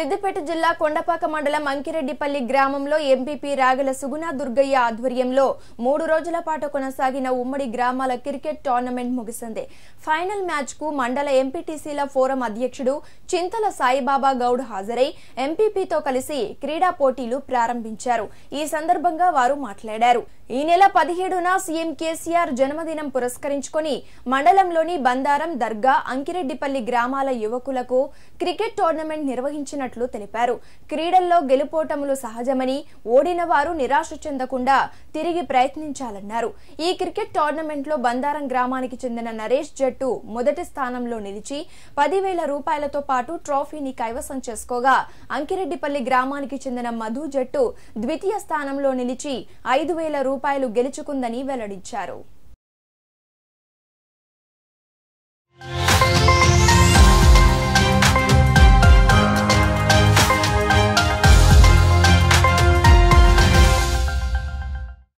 సిద్దిపేట జిల్లా కొండపాక మండలం అంకిరెడ్డిపల్లి గ్రామంలో ఎంపీపీ రాగల సుగుణ దుర్గయ్య ఆధ్వర్యంలో మూడు రోజుల పాటు కొనసాగిన ఉమ్మడి గ్రామాల క్రికెట్ టోర్నమెంట్ ముగిసింది ఫైనల్ మ్యాచ్ కు మండల ఎంపీటీసీల ఫోరం అధ్యక్షుడు చింతల సాయిబాబా గౌడ్ హాజరై ఎంపీపీతో కలిసి క్రీడా పోటీలు ప్రారంభించారు ఈ సందర్భంగా వారు మాట్లాడారు ఈ నెల పదిహేడున సీఎం కేసీఆర్ జన్మదినం పురస్కరించుకొని మండలంలోని బందారం దర్గా అంకిరెడ్డిపల్లి గ్రామాల యువకులకు క్రికెట్ టోర్నమెంట్ నిర్వహించినట్లు తెలిపారు క్రీడల్లో గెలుపోటములు సహజమని ఓడిన వారు నిరాశ చెందకుండా తిరిగి ప్రయత్నించాలన్నారు ఈ క్రికెట్ టోర్నమెంట్ లో బందారం గ్రామానికి చెందిన నరేష్ జట్టు మొదటి స్థానంలో నిలిచి పదివేల రూపాయలతో పాటు ట్రోఫీని కైవసం చేసుకోగా అంకిరెడ్డిపల్లి గ్రామానికి చెందిన మధు జట్టు ద్వితీయ స్థానంలో నిలిచి ఐదు వేల రూపాయలు గెలుచుకుందని వెల్లడించారు